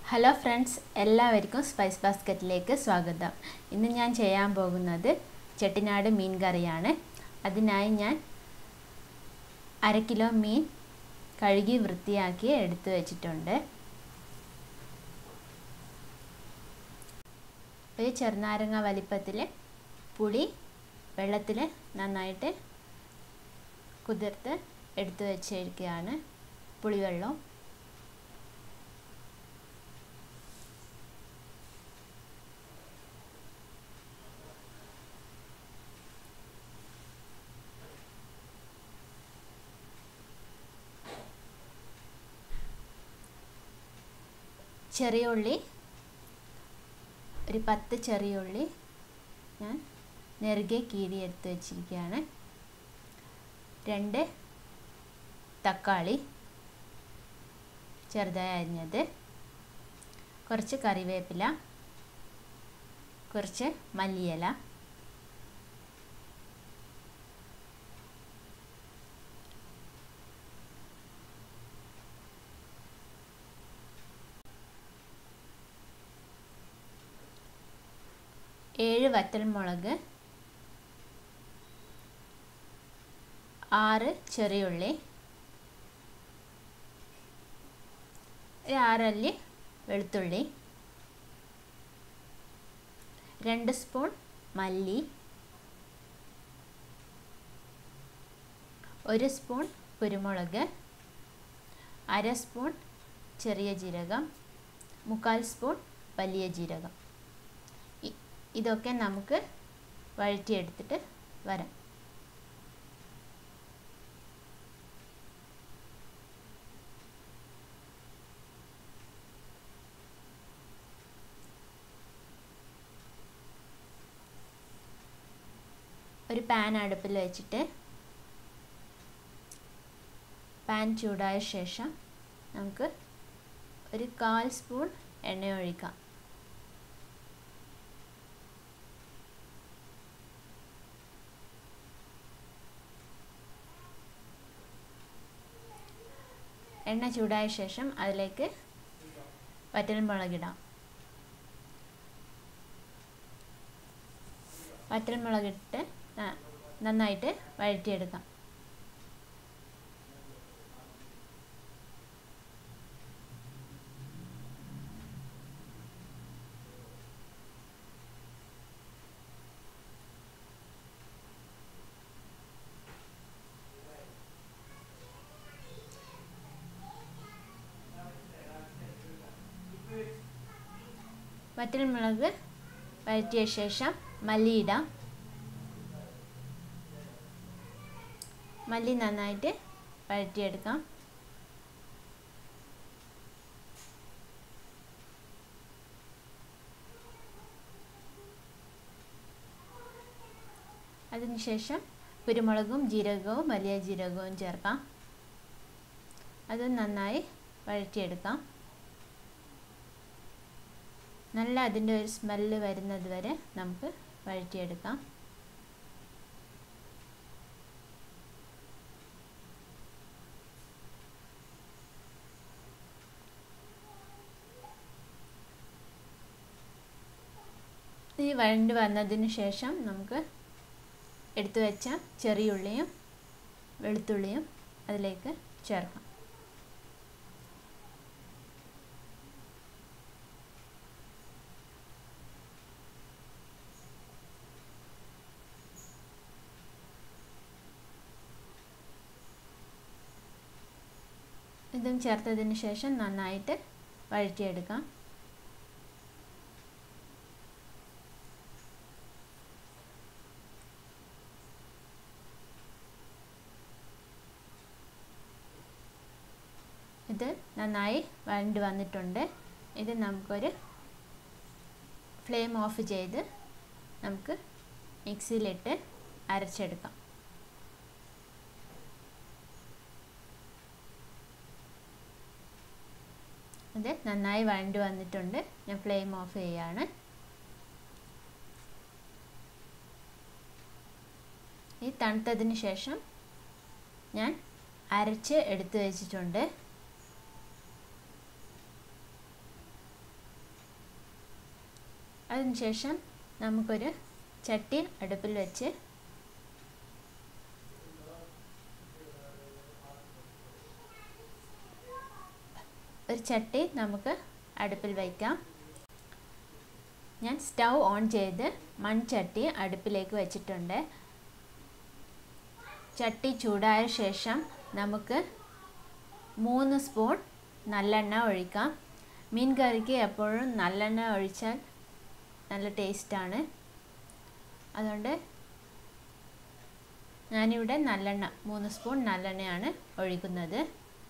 hello friends എല്ലാവർക്കും spice ബാസ്ക്കറ്റിലേക്ക് സ്വാഗതം ഇന്ന് ഞാൻ ചെയ്യാൻ പോകുന്നത് ചെട്ടിനാട് മീൻ കറിയാണ് അതിനായി ഞാൻ അര കിലോ മീൻ കഴുകി വൃത്തിയാക്കി എടുത്തു വച്ചിട്ടുണ്ട് ഒരു ചെറുനാരങ്ങ വലിപ്പത്തിൽ പുളി വെള്ളത്തിൽ നന്നായിട്ട് കുതിർത്ത് എടുത്തു വെച്ചിരിക്കുകയാണ് പുളിവെള്ളം ചെറിയ ഉള്ളി ഒരു പത്ത് ചെറിയ ഉള്ളി ഞാൻ നെറുകെ കീറി എടുത്ത് വെച്ചിരിക്കുകയാണ് രണ്ട് തക്കാളി ചെറുതായി അരിഞ്ഞത് കുറച്ച് കറിവേപ്പില കുറച്ച് മല്ലിയില ഏഴ് വറ്റൽമുളക് ആറ് ചെറിയുള്ളി ഒരു ആറല്ലി വെളുത്തുള്ളി രണ്ട് സ്പൂൺ മല്ലി ഒരു സ്പൂൺ കുരുമുളക് അര സ്പൂൺ ചെറിയ ജീരകം മുക്കാൽ സ്പൂൺ വലിയ ജീരകം ഇതൊക്കെ നമുക്ക് വഴറ്റിയെടുത്തിട്ട് വരാം ഒരു പാൻ അടുപ്പിൽ വെച്ചിട്ട് പാൻ ചൂടായ ശേഷം നമുക്ക് ഒരു കാൽ സ്പൂൺ എണ്ണ ഒഴിക്കാം എണ്ണ ചൂടായ ശേഷം അതിലേക്ക് വറ്റൽമുളകിടാം വറ്റൽമുളകിട്ട് നന്നായിട്ട് വഴറ്റിയെടുക്കാം വറ്റൽമുളക് വഴറ്റിയ ശേഷം മല്ലി ഇടാം മല്ലി നന്നായിട്ട് വഴറ്റിയെടുക്കാം അതിനുശേഷം കുരുമുളകും ജീരകവും വലിയ ജീരകവും ചേർക്കാം അത് നന്നായി വഴറ്റിയെടുക്കാം നല്ല അതിൻ്റെ ഒരു സ്മെല്ല് വരുന്നത് വരെ നമുക്ക് വഴറ്റിയെടുക്കാം ഈ വഴണ്ട് വന്നതിന് ശേഷം നമുക്ക് എടുത്തു വെച്ച ചെറിയുള്ളിയും വെളുത്തുള്ളിയും അതിലേക്ക് ചേർക്കാം ഇതും ചേർത്തതിന് ശേഷം നന്നായിട്ട് വഴറ്റിയെടുക്കാം ഇത് നന്നായി വഴണ്ട് വന്നിട്ടുണ്ട് ഇത് നമുക്കൊരു ഫ്ലെയിം ഓഫ് ചെയ്ത് നമുക്ക് മിക്സിയിലിട്ട് അരച്ചെടുക്കാം ഇത് നന്നായി വഴണ്ട് വന്നിട്ടുണ്ട് ഞാൻ ഫ്ലെയിം ഓഫ് ചെയ്യാണ് ഈ തണുത്തതിന് ശേഷം ഞാൻ അരച്ച് എടുത്തു വെച്ചിട്ടുണ്ട് അതിനുശേഷം നമുക്കൊരു ചട്ടി അടുപ്പിൽ വെച്ച് ഒരു ചട്ടി നമുക്ക് അടുപ്പിൽ വയ്ക്കാം ഞാൻ സ്റ്റൗ ഓൺ ചെയ്ത് മൺചട്ടി അടുപ്പിലേക്ക് വെച്ചിട്ടുണ്ട് ചട്ടി ചൂടായ ശേഷം നമുക്ക് മൂന്ന് സ്പൂൺ നല്ലെണ്ണ ഒഴിക്കാം മീൻ കറിക്ക് എപ്പോഴും നല്ലെണ്ണ ഒഴിച്ചാൽ നല്ല ടേസ്റ്റാണ് അതുകൊണ്ട് ഞാനിവിടെ നല്ലെണ്ണ മൂന്ന് സ്പൂൺ നല്ലെണ്ണയാണ് ഒഴിക്കുന്നത്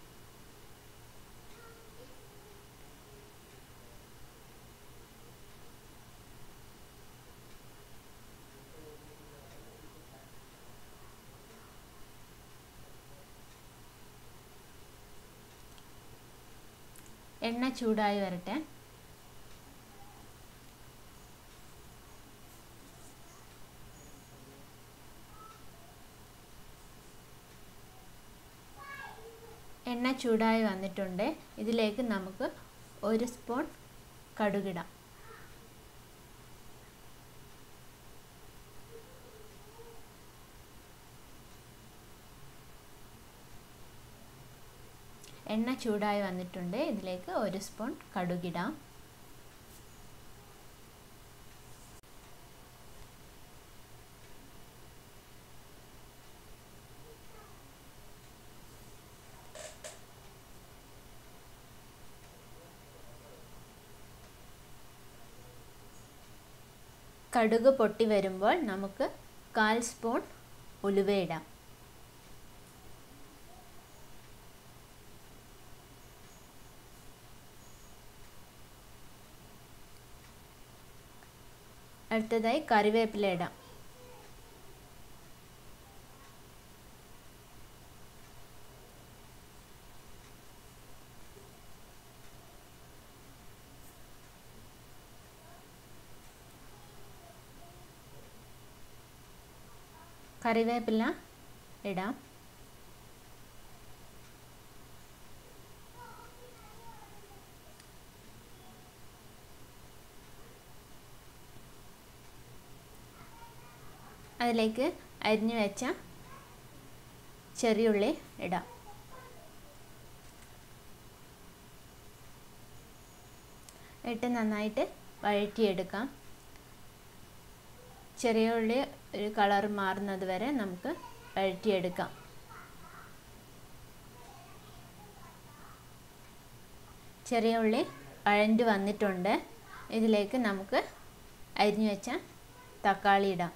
എണ്ണ ചൂടായി വരട്ടെ എണ്ണ ചൂടായി വന്നിട്ടുണ്ട് ഇതിലേക്ക് നമുക്ക് ഒരു സ്പൂൺ കടുകിടാം എണ്ണ ചൂടായി വന്നിട്ടുണ്ട് ഇതിലേക്ക് ഒരു സ്പൂൺ കടുകിടാം കടുക് പൊട്ടി വരുമ്പോൾ നമുക്ക് കാൽ സ്പൂൺ ഉലുവയിടാം അടുത്തതായി കറിവേപ്പില ഇടാം കറിവേപ്പില ഇടാം അതിലേക്ക് അരിഞ്ഞു വെച്ച ചെറിയുള്ളി ഇടാം ഇട്ട് നന്നായിട്ട് വഴറ്റിയെടുക്കാം ചെറിയ ഉള്ളി ഒരു കളർ മാറുന്നത് വരെ നമുക്ക് വഴറ്റിയെടുക്കാം ചെറിയ ഉള്ളി വഴണ്ട് വന്നിട്ടുണ്ട് ഇതിലേക്ക് നമുക്ക് അരിഞ്ഞു വെച്ച തക്കാളി ഇടാം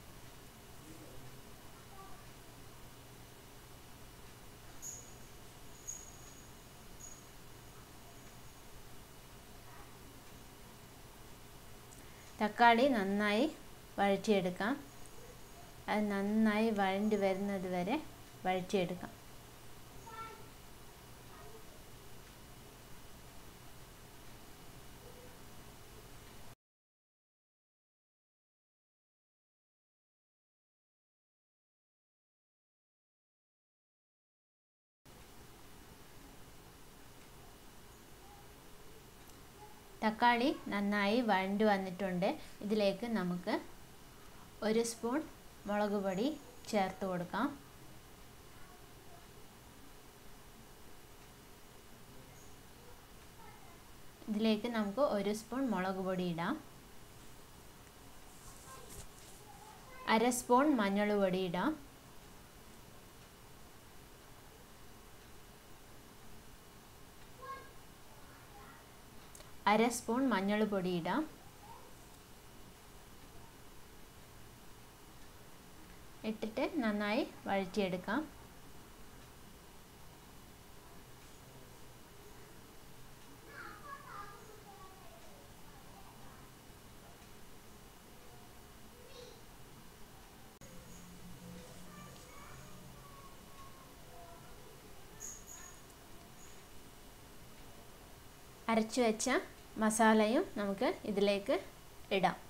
തക്കാളി നന്നായി വഴറ്റിയെടുക്കാം അത് നന്നായി വഴണ്ട് വരുന്നത് വരെ വഴറ്റിയെടുക്കാം തക്കാളി നന്നായി വഴണ്ട് വന്നിട്ടുണ്ട് ഇതിലേക്ക് നമുക്ക് ഒരു സ്പൂൺ മുളക് പൊടി ചേർത്ത് കൊടുക്കാം ഇതിലേക്ക് നമുക്ക് ഒരു സ്പൂൺ മുളക് പൊടി ഇടാം അര സ്പൂൺ മഞ്ഞൾ പൊടി ഇടാം അര സ്പൂൺ മഞ്ഞൾ പൊടി ഇടാം ഇട്ടിട്ട് നന്നായി വഴറ്റിയെടുക്കാം അരച്ചു വെച്ച മസാലയും നമുക്ക് ഇതിലേക്ക് ഇടാം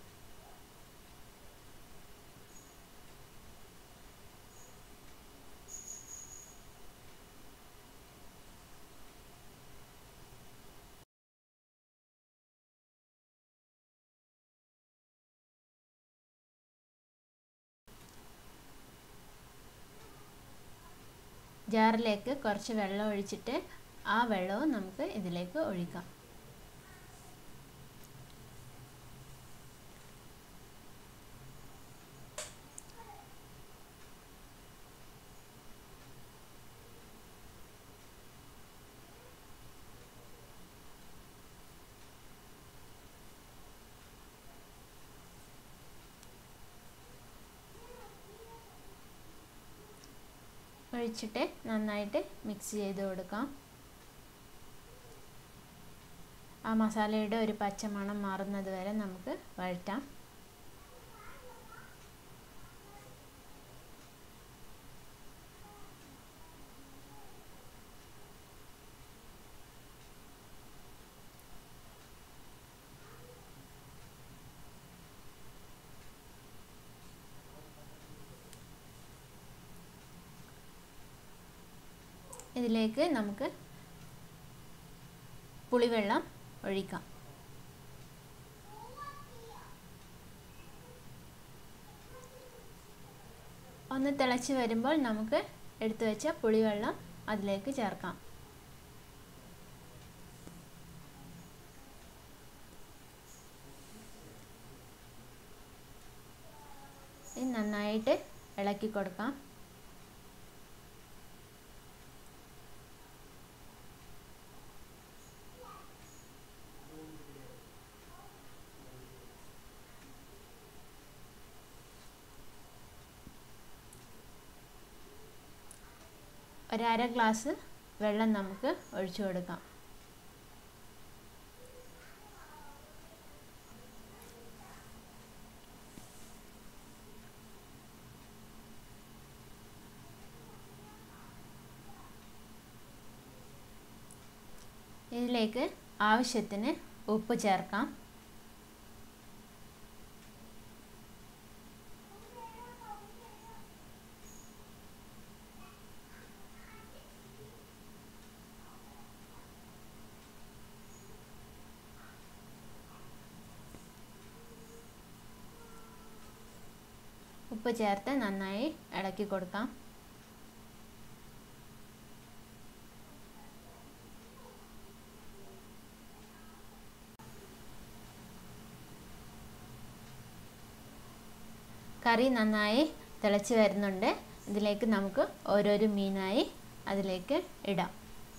ജാറിലേക്ക് കുറച്ച് വെള്ളം ഒഴിച്ചിട്ട് ആ വെള്ളവും നമുക്ക് ഇതിലേക്ക് ഒഴിക്കാം ഒഴിച്ചിട്ട് നന്നായിട്ട് മിക്സ് ചെയ്ത് കൊടുക്കാം ആ മസാലയുടെ ഒരു പച്ചമണം മാറുന്നത് വരെ നമുക്ക് വഴറ്റാം ഇതിലേക്ക് നമുക്ക് പുളിവെള്ളം ഒഴിക്കാം ഒന്ന് തിളച്ച് വരുമ്പോൾ നമുക്ക് എടുത്തു വെച്ച പുളിവെള്ളം അതിലേക്ക് ചേർക്കാം ഇത് നന്നായിട്ട് ഇളക്കി കൊടുക്കാം ഒരര ഗ്ലാസ് വെള്ളം നമുക്ക് ഒഴിച്ചു കൊടുക്കാം ഇതിലേക്ക് ആവശ്യത്തിന് ഉപ്പ് ചേർക്കാം ഉപ്പ് ചേർത്ത് നന്നായി ഇളക്കി കൊടുക്കാം കറി നന്നായി തിളച്ച് വരുന്നുണ്ട് ഇതിലേക്ക് നമുക്ക് ഓരോരോ മീനായി അതിലേക്ക് ഇടാം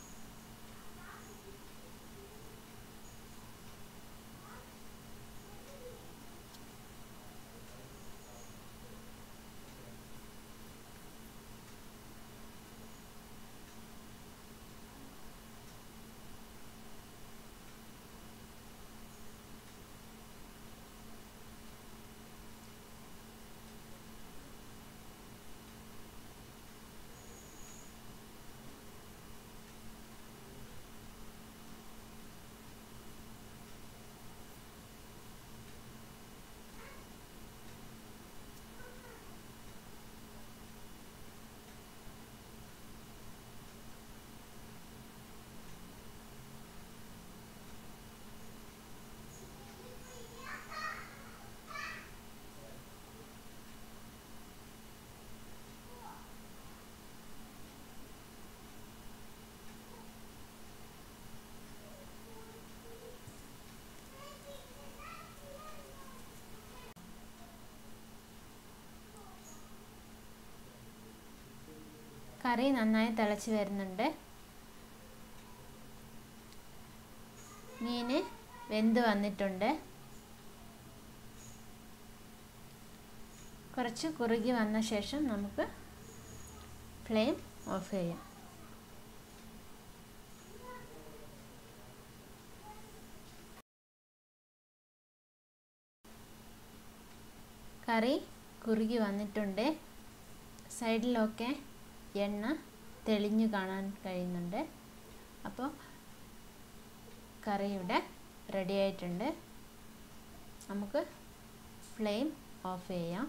കറി നന്നായി തിളച്ച് വരുന്നുണ്ട് മീൻ വെന്ത് വന്നിട്ടുണ്ട് കുറച്ച് കുറുകി വന്ന ശേഷം നമുക്ക് ഫ്ലെയിം ഓഫ് ചെയ്യാം കറി കുറുകി വന്നിട്ടുണ്ട് സൈഡിലൊക്കെ എണ്ണ തെളിഞ്ഞു കാണാൻ കഴിയുന്നുണ്ട് അപ്പോൾ കറി ഇവിടെ റെഡി ആയിട്ടുണ്ട് നമുക്ക് ഫ്ലെയിം ഓഫ് ചെയ്യാം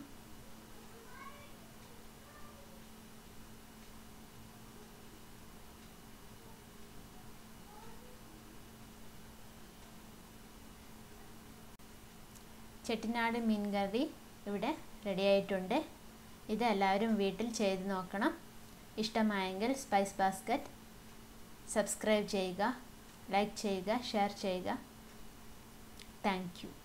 ചെട്ടിനാട് മീൻ കറി ഇവിടെ റെഡി ആയിട്ടുണ്ട് ഇത് എല്ലാവരും വീട്ടിൽ ചെയ്ത് നോക്കണം ഇഷ്ടമായെങ്കിൽ സ്പൈസ് ബാസ്ക്കറ്റ് സബ്സ്ക്രൈബ് ചെയ്യുക ലൈക്ക് ചെയ്യുക ഷെയർ ചെയ്യുക താങ്ക് യു